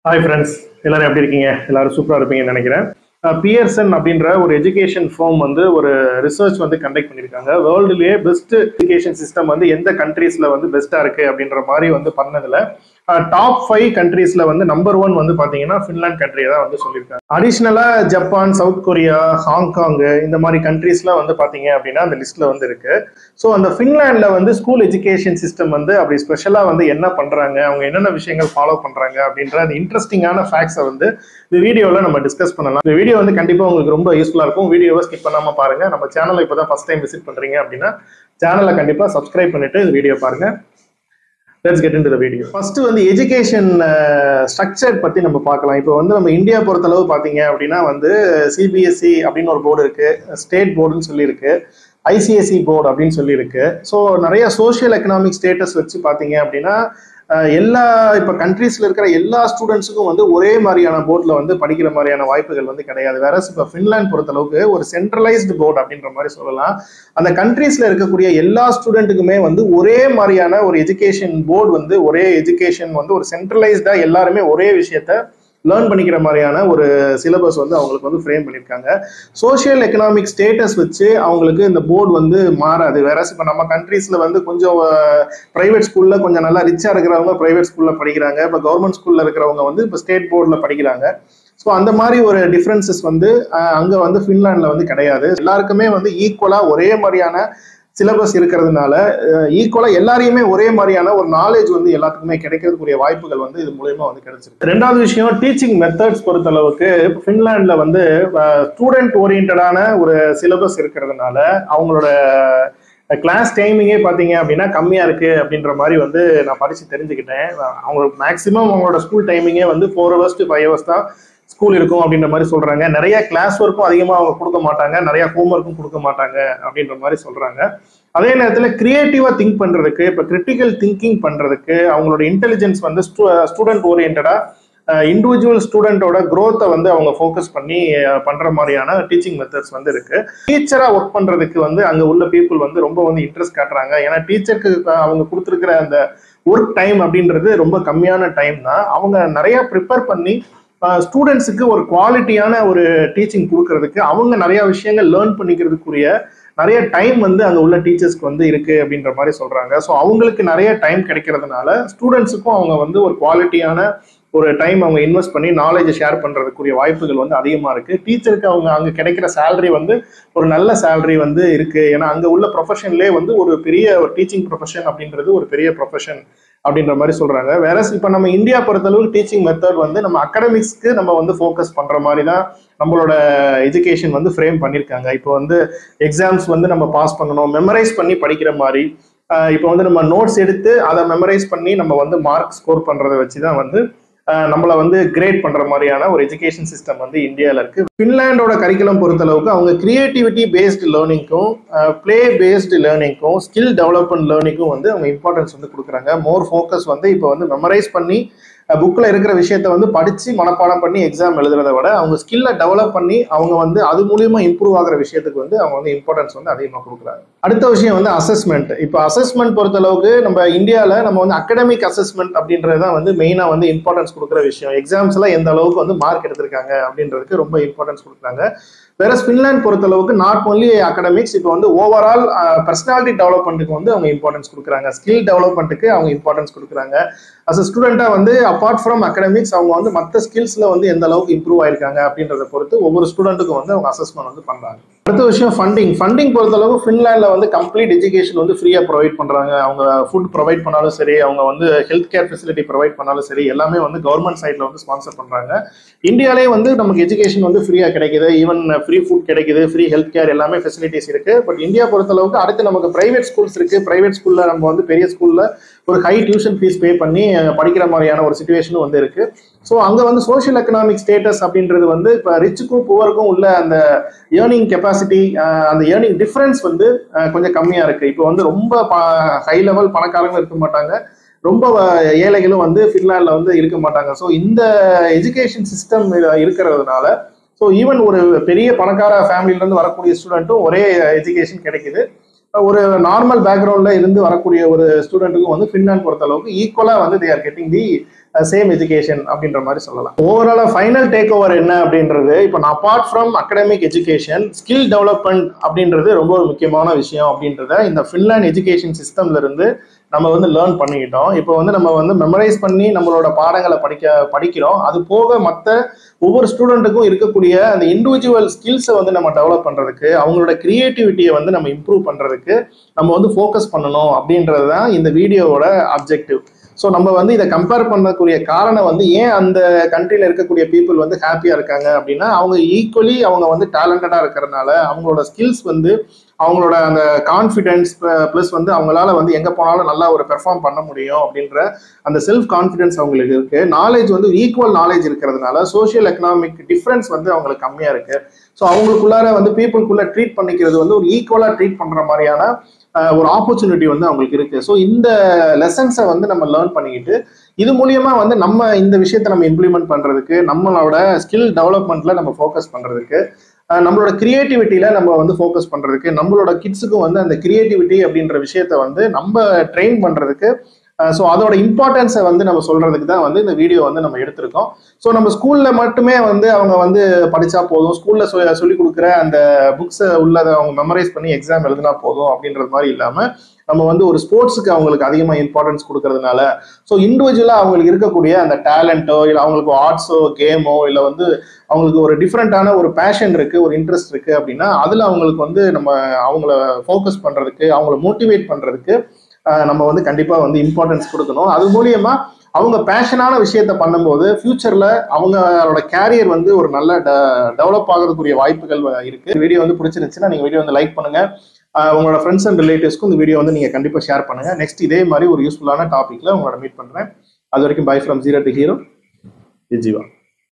hi friends எல்லாரும் எப்படி இருக்கீங்க எல்லாரும் சூப்பராக இருப்பீங்கன்னு நினைக்கிறேன் பியர்சன் அப்படின்ற ஒரு எஜுகேஷன் ஃபார்ம் வந்து ஒரு ரிசர்ச் வந்து கண்டக்ட் பண்ணியிருக்காங்க வேர்ல்டுலேயே பெஸ்ட் எஜுகேஷன் சிஸ்டம் வந்து எந்த கண்ட்ரீஸில் வந்து பெஸ்ட்டாக இருக்குது அப்படின்ற மாதிரி வந்து பண்ணதில் டாப் ஃபைவ் கண்ட்ரீஸில் வந்து நம்பர் ஒன் வந்து பார்த்தீங்கன்னா ஃபின்லாண்ட் கண்ட்ரியை தான் வந்து சொல்லியிருக்காங்க அடிஷ்னலாக ஜப்பான் சவுத் கொரியா ஹாங்காங் இந்த மாதிரி கண்ட்ரீஸ்லாம் வந்து பார்த்தீங்க அப்படின்னா அந்த லிஸ்ட்டில் வந்து இருக்கு ஸோ அந்த ஃபின்லாண்டில் வந்து ஸ்கூல் எஜுகேஷன் சிஸ்டம் வந்து அப்படி ஸ்பெஷலாக வந்து என்ன பண்ணுறாங்க அவங்க என்னென்ன விஷயங்கள் ஃபாலோ பண்ணுறாங்க அப்படின்ற அந்த இன்ட்ரெஸ்டிங்கான ஃபேக்ட்ஸை வந்து இந்த வீடியோவில் நம்ம டிஸ்கஸ் பண்ணலாம் இந்த வீடியோ வந்து கண்டிப்பாக உங்களுக்கு ரொம்ப யூஸ்ஃபுல்லாக இருக்கும் வீடியோவை ஸ்கிப் பண்ணாமல் பாருங்கள் நம்ம சேனலை இப்போ தான் ஃபஸ்ட் டைம் விசிட் பண்ணுறீங்க அப்படின்னா சேனலை கண்டிப்பாக சப்ஸ்கிரைப் பண்ணிட்டு இந்த வீடியோ பாருங்க let's get into video first வந்து எஜுகேஷன் ஸ்ட்ரக்சர் பற்றி நம்ம பார்க்கலாம் இப்போ வந்து நம்ம இந்தியா பொறுத்தளவு பார்த்தீங்க அப்படின்னா வந்து சிபிஎஸ்சி அப்படின்னு ஒரு போர்டு இருக்கு ஸ்டேட் போர்டுன்னு சொல்லியிருக்கு ஐசிஎஸ்சி போர்டு அப்படின்னு சொல்லியிருக்கு ஸோ நிறைய சோஷியல் எக்கனாமிக் ஸ்டேட்டஸ் வச்சு பார்த்தீங்க அப்படின்னா அஹ், எல்லா இப்போ கண்ட்ரீஸ்ல இருக்கிற எல்லா ஸ்டூடெண்ட்ஸுக்கும் வந்து ஒரே மாதிரியான போர்டில் வந்து படிக்கிற மாதிரியான வாய்ப்புகள் வந்து கிடையாது வேற இப்போ ஃபின்லாண்ட் பொறுத்தளவுக்கு ஒரு சென்ட்ரலைஸ்டு போர்டு அப்படின்ற மாதிரி சொல்லலாம் அந்த கண்ட்ரீஸ்ல இருக்கக்கூடிய எல்லா ஸ்டூடெண்ட்டுக்குமே வந்து ஒரே மாதிரியான ஒரு எஜுகேஷன் போர்டு வந்து ஒரே எஜுகேஷன் வந்து ஒரு சென்ட்ரலைஸ்டா எல்லாருமே ஒரே விஷயத்த லேர்ன் பண்ணிக்கிற மாதிரியான ஒரு சிலபஸ் வந்து அவங்களுக்கு வந்து ஃப்ரேம் பண்ணியிருக்காங்க சோஷியல் எக்கனாமிக் ஸ்டேட்டஸ் வச்சு அவங்களுக்கு இந்த போர்டு வந்து மாறாது வேற இப்போ நம்ம கண்ட்ரீஸ்ல வந்து கொஞ்சம் ப்ரைவேட் ஸ்கூல்ல கொஞ்சம் நல்லா ரிச்சா இருக்கிறவங்க ப்ரைவேட் ஸ்கூல்ல படிக்கிறாங்க இப்போ கவர்மெண்ட் ஸ்கூல்ல இருக்கிறவங்க வந்து இப்போ ஸ்டேட் போர்டில் படிக்கிறாங்க ஸோ அந்த மாதிரி ஒரு டிஃப்ரென்சஸ் வந்து அஹ், அங்க வந்து ஃபின்லாண்டில் வந்து கிடையாது எல்லாருக்குமே வந்து ஈக்குவலா ஒரே மாதிரியான சிலபஸ் இருக்கிறதுனால ஈக்குவலா எல்லாரையுமே ஒரே மாதிரியான ஒரு நாலேஜ் வந்து எல்லாத்துக்குமே கிடைக்கிறதுக்குரிய வாய்ப்புகள் வந்து இது மூலயமா வந்து கிடைச்சிருக்கு ரெண்டாவது விஷயம் டீச்சிங் மெத்தட்ஸ் பொறுத்தளவுக்கு ஃபின்லாண்ட்ல வந்து ஸ்டூடெண்ட் ஓரியன்டான ஒரு சிலபஸ் இருக்கிறதுனால அவங்களோட கிளாஸ் டைமிங்கே பார்த்தீங்க அப்படின்னா கம்மியாக இருக்கு அப்படின்ற மாதிரி வந்து நான் படித்து தெரிஞ்சுக்கிட்டேன் அவங்களுக்கு மேக்ஸிமம் அவங்களோட ஸ்கூல் டைமிங்கே வந்து four hours to five hours தான் ஸ்கூல் இருக்கும் அப்படின்ற மாதிரி சொல்றாங்க நிறைய கிளாஸ் ஒர்க்கும் அதிகமாக அவங்க கொடுக்க மாட்டாங்க நிறைய ஹோம் ஒர்க்கும் கொடுக்க மாட்டாங்க அப்படின்ற மாதிரி சொல்றாங்க அதே நேரத்தில் கிரியேட்டிவா திங்க் பண்றதுக்கு இப்போ கிரிட்டிக்கல் திங்கிங் பண்றதுக்கு அவங்களோட இன்டெலிஜென்ஸ் வந்து ஸ்டூடெண்ட் ஓரியன்டா இண்டிவிஜுவல் ஸ்டூடெண்டோட growth-அ வந்து அவங்க ஃபோக்கஸ் பண்ணி அஹ், பண்ற மாதிரியான டீச்சிங் மெத்தட்ஸ் வந்து இருக்கு டீச்சரா ஒர்க் பண்றதுக்கு வந்து அங்க உள்ள பீப்புள் வந்து ரொம்ப வந்து இன்ட்ரெஸ்ட் காட்டுறாங்க ஏன்னா டீச்சருக்கு அவங்க கொடுத்துருக்கிற அந்த ஒர்க் டைம் அப்படின்றது ரொம்ப கம்மியான டைம் தான் அவங்க நிறைய ப்ரிப்பேர் பண்ணி ஸ்டூடெண்ட்ஸுக்கு ஒரு குவாலிட்டியான ஒரு டீச்சிங் கொடுக்கறதுக்கு அவங்க நிறைய விஷயங்கள் லேர்ன் பண்ணிக்கிறதுக்குரிய நிறைய டைம் வந்து அங்கே உள்ள டீச்சர்ஸ்க்கு வந்து இருக்கு அப்படின்ற மாதிரி சொல்றாங்க ஸோ அவங்களுக்கு நிறைய டைம் கிடைக்கிறதுனால ஸ்டூடெண்ட்ஸுக்கும் அவங்க வந்து ஒரு குவாலிட்டியான ஒரு டைம் அவங்க இன்வெஸ்ட் பண்ணி நாலேஜை ஷேர் பண்றதுக்குரிய வாய்ப்புகள் வந்து அதிகமா இருக்கு டீச்சருக்கு அவங்க அங்க கிடைக்கிற சேலரி வந்து ஒரு நல்ல சேலரி வந்து இருக்கு ஏன்னா அங்க உள்ள ப்ரொஃபஷன்லேயே வந்து ஒரு பெரிய ஒரு டீச்சிங் ப்ரொஃபஷன் அப்படின்றது ஒரு பெரிய ப்ரொஃபஷன் அப்படின்ற மாதிரி சொல்றாங்க வேற இப்போ நம்ம இந்தியா பொறுத்தளவு டீச்சிங் மெத்தட் வந்து நம்ம அகடமிக்ஸ்க்கு நம்ம வந்து ஃபோக்கஸ் பண்ற மாதிரி தான் நம்மளோட எஜுகேஷன் வந்து ஃப்ரேம் பண்ணியிருக்காங்க இப்போ வந்து எக்ஸாம்ஸ் வந்து நம்ம பாஸ் பண்ணணும் மெமரைஸ் பண்ணி படிக்கிற மாதிரி ஆஹ் இப்போ வந்து நம்ம நோட்ஸ் எடுத்து அதை மெமரைஸ் பண்ணி நம்ம வந்து மார்க் ஸ்கோர் பண்றதை வச்சு தான் வந்து ஆஹ் நம்மளை வந்து கிரேட் பண்ற மாதிரியான ஒரு எஜுகேஷன் சிஸ்டம் வந்து இந்தியாவில் இருக்கு ஃபின்லாண்டோட கரிக்குலம் பொறுத்தளவுக்கு அவங்க கிரியேட்டிவிட்டி பேஸ்டு லேர்னிங்க்கும் ப்ளே பேஸ்டு லேர்னிங்க்கும் ஸ்கில் டெவலப்மெண்ட் லேர்னிங்க்கும் வந்து அவங்க இம்பார்ட்டன்ஸ் வந்து கொடுக்குறாங்க மோர் ஃபோக்கஸ் வந்து இப்போ வந்து மெமரைஸ் பண்ணி புக்கில் இருக்கிற விஷயத்த வந்து படித்து மனப்பாடம் பண்ணி எக்ஸாம் எழுதுறத விட அவங்க ஸ்கில்லை டெவலப் பண்ணி அவங்க வந்து அது மூலியமா இம்ப்ரூவ் ஆகிற விஷயத்துக்கு வந்து அவங்க வந்து இம்பார்ட்டன்ஸ் வந்து அதிகமாக கொடுக்குறாங்க அடுத்த விஷயம் வந்து அசஸ்மெண்ட் இப்போ அசஸ்மெண்ட் பொறுத்தளவுக்கு நம்ம இந்தியாவில் நம்ம வந்து அகடமிக் அசஸ்மெண்ட் அப்படின்றது தான் வந்து மெயினாக வந்து இம்பார்ட்டன்ஸ் கொடுக்குற விஷயம் எக்ஸாம்ஸ்ல எந்த அளவுக்கு வந்து மார்க் எடுத்திருக்காங்க அப்படின்றதுக்கு ரொம்ப இம்பார்ட்டன்ஸ் கொடுக்குறாங்க வேற ஃபின்லாண்ட் பொறுத்தளவுக்கு நாட் ஒன்லி அகடமிக்ஸ் இப்போ வந்து ஓவரால் பர்சனாலிட்டி டெவலப்மெண்ட்டுக்கு வந்து அவங்க இம்பார்ட்டன்ஸ் கொடுக்குறாங்க ஸ்கில் டெவலப்மெண்ட்டுக்கு அவங்க இம்பார்ட்டன்ஸ் கொடுக்குறாங்க அஸ் அ ஸ்டூடெண்ட்டாக வந்து அப்பார்ட் ஃப்ரம் அகடமிக்ஸ் அவங்க வந்து மற்ற ஸ்கில்ஸில் வந்து எந்த அளவுக்கு இம்ப்ரூவ் ஆயிருக்காங்க அப்படின்றத பொறுத்து ஒவ்வொரு ஸ்டூடெண்ட்டுக்கும் வந்து அவங்க அசஸ்மெண்ட் வந்து பண்ணுறாங்க அடுத்த விஷயம் ஃபண்டிங் ஃபண்டிங் பொறுத்தளவு ஃபின்லாண்டில் வந்து கம்ப்ளீட் எஜுகேஷன் வந்து ஃப்ரீயாக ப்ரொவைட் பண்ணுறாங்க அவங்க ஃபுட் ப்ரொவைட் பண்ணாலும் சரி அவங்க வந்து ஹெல்த் கேர் ஃபெசிலிட்டி ப்ரொவைட் பண்ணாலும் சரி எல்லாமே வந்து கவர்மெண்ட் சைடில் வந்து ஸ்பான்சர் பண்ணுறாங்க இந்தியாலே வந்து நமக்கு எஜுகேஷன் வந்து ஃப்ரீயாக கிடைக்குது ஈவன் ஃப்ரீ ஃபுட் கிடைக்குது ஃப்ரீ ஹெல்த் கேர் எல்லாமே ஃபெசிலிட்டிஸ் இருக்கு பட் இந்தியா பொறுத்தளவுக்கு அடுத்து நமக்கு பிரைவேட் ஸ்கூல்ஸ் இருக்கு பிரைவேட் ஸ்கூல்ல நம்ம வந்து பெரிய ஸ்கூல்ல ஒரு ஹை டியூஷன் ஃபீஸ் பே பண்ணி அஹ், படிக்கிற மாதிரியான ஒரு சுச்சுவேஷனும் வந்து இருக்கு ஸோ அங்க வந்து சோஷியல் எக்கனாமிக் ஸ்டேட்டஸ் அப்படின்றது வந்து இப்போ ரிச்சுக்கும் புவருக்கும் உள்ள அந்த ஏர்னிங் கெப்பாசிட்டி அந்த ஏர்னிங் டிஃபரன்ஸ் வந்து அஹ், கொஞ்சம் கம்மியா இருக்கு இப்போ வந்து ரொம்ப ஹை லெவல் பணக்காரங்களும் இருக்க மாட்டாங்க ரொம்ப அஹ், ஏழைகளும் வந்து ஃபின்லாண்டில் வந்து இருக்க மாட்டாங்க ஸோ இந்த எஜுகேஷன் சிஸ்டம் இருக்கிறதுனால ஸோ ஈவன் ஒரு பெரிய பணக்கார family ல இருந்து வரக்கூடிய ஸ்டூடெண்ட்டும் ஒரே எஜுகேஷன் கிடைக்குது ஒரு நார்மல் பேக்ரவுண்ட்ல இருந்து வரக்கூடிய ஒரு ஸ்டூடெண்ட்டுக்கும் வந்து ஃபின்லாண்ட் பொறுத்த அளவுக்கு ஈக்குவலா வந்து they are getting the same education அப்படின்ற மாதிரி சொல்லலாம் ஓவராலா ஃபைனல் டேக் ஓவர் என்ன அப்படின்றது இப்போ நான் apart from academic education skill development அப்படின்றது ரொம்ப ஒரு முக்கியமான விஷயம் அப்படின்றத இந்த ஃபின்லாண்ட் எஜுகேஷன் சிஸ்டம்ல இருந்து நம்ம வந்து லேர்ன் பண்ணிக்கிட்டோம் இப்போ வந்து நம்ம வந்து மெமரைஸ் பண்ணி நம்மளோட பாடங்களை படிக்க படிக்கிறோம் அது போக மற்ற ஒவ்வொரு ஸ்டூடெண்ட்டுக்கும் இருக்கக்கூடிய அந்த இண்டிவிஜுவல் ஸ்கில்ஸை வந்து நம்ம டெவலப் பண்றதுக்கு அவங்களோட கிரியேட்டிவிட்டியை வந்து நம்ம இம்ப்ரூவ் பண்றதுக்கு நம்ம வந்து ஃபோக்கஸ் பண்ணணும் அப்படின்றது தான் இந்த வீடியோவோட அப்ஜெக்டிவ் ஸோ நம்ம வந்து இதை கம்பேர் பண்ணக்கூடிய காரணம் வந்து ஏன் அந்த கண்ட்ரியில் இருக்கக்கூடிய பீப்புள் வந்து ஹாப்பியாக இருக்காங்க அப்படின்னா அவங்க ஈக்குவலி அவங்க வந்து டேலண்டடாக இருக்கிறதுனால அவங்களோட ஸ்கில்ஸ் வந்து அவங்களோட அந்த கான்ஃபிடென்ஸ் ப்ளஸ் வந்து அவங்களால வந்து எங்கே போனாலும் நல்லா ஒரு பெர்ஃபார்ம் பண்ண முடியும் அப்படின்ற அந்த செல்ஃப் கான்ஃபிடென்ஸ் அவங்களுக்கு இருக்கு நாலேஜ் வந்து ஈக்குவல் நாலேஜ் இருக்கிறதுனால சோஷியல் எக்கனாமிக் டிஃப்ரென்ஸ் வந்து அவங்களுக்கு கம்மியாக இருக்கு ஸோ அவங்களுக்குள்ளார வந்து பீப்புளுக்குள்ள ட்ரீட் பண்ணிக்கிறது வந்து ஒரு ஈக்குவலாக ட்ரீட் பண்ணுற மாதிரியான ஒரு ஆப்பர்ச்சுனிட்டி வந்து அவங்களுக்கு இருக்கு ஸோ இந்த லெசன்ஸை வந்து நம்ம லேர்ன் பண்ணிக்கிட்டு இது மூலியமா வந்து நம்ம இந்த விஷயத்தை நம்ம இம்ப்ளிமெண்ட் பண்றதுக்கு நம்மளோட ஸ்கில் டெவலப்மெண்ட்ல நம்ம ஃபோக்கஸ் பண்றதுக்கு நம்மளோட கிரியேட்டிவிட்டியில நம்ம வந்து ஃபோக்கஸ் பண்றதுக்கு நம்மளோட கிட்ஸுக்கும் வந்து அந்த கிரியேட்டிவிட்டி அப்படின்ற விஷயத்த வந்து நம்ம ட்ரெயின் பண்றதுக்கு ஸோ அதோட இம்பார்ட்டன்ஸை வந்து நம்ம சொல்றதுக்கு தான் வந்து இந்த வீடியோ வந்து நம்ம எடுத்திருக்கோம் ஸோ நம்ம ஸ்கூல்ல மட்டுமே வந்து அவங்க வந்து படிச்சா போதும் ஸ்கூல்ல சொல்லி கொடுக்குற அந்த புக்ஸை உள்ளதை அவங்க மெமரைஸ் பண்ணி எக்ஸாம் எழுதினா போதும் அப்படின்றது மாதிரி இல்லாம நம்ம வந்து ஒரு ஸ்போர்ட்ஸுக்கு அவங்களுக்கு அதிகமாக இம்பார்ட்டன்ஸ் கொடுக்கறதுனால ஸோ இண்டிவிஜுவலாக அவங்களுக்கு இருக்கக்கூடிய அந்த டேலண்ட்டோ இல்லை அவங்களுக்கு ஆர்ட்ஸோ கேமோ இல்லை வந்து அவங்களுக்கு ஒரு டிஃப்ரெண்ட்டான ஒரு பேஷன் இருக்கு ஒரு இன்ட்ரெஸ்ட் இருக்கு அப்படின்னா அதில் அவங்களுக்கு வந்து நம்ம அவங்கள ஃபோக்கஸ் பண்ணுறதுக்கு அவங்கள மோட்டிவேட் பண்ணுறதுக்கு நம்ம வந்து கண்டிப்பாக வந்து இம்பார்ட்டன்ஸ் கொடுக்கணும் அது மூலியமா அவங்க பேஷனான விஷயத்த பண்ணும்போது ஃபியூச்சர்ல அவங்களோட கேரியர் வந்து ஒரு நல்ல டெவலப் ஆகிறதுக்குரிய வாய்ப்புகள் இருக்கு வீடியோ வந்து பிடிச்சிருந்துச்சுன்னா நீங்க வீடியோ வந்து லைக் பண்ணுங்க உங்களோட ஃப்ரெண்ட்ஸ் அண்ட் ரிலேட்டிவ்ஸ்க்கும் இந்த வீடியோ வந்து நீங்க கண்டிப்பா ஷேர் பண்ணுங்க நெக்ஸ்ட் இதே மாதிரி ஒரு யூஸ்ஃபுல்லான டாபிக்ல உங்களோட மீட் பண்றேன் அது வரைக்கும் bye from zero to hero Jeeva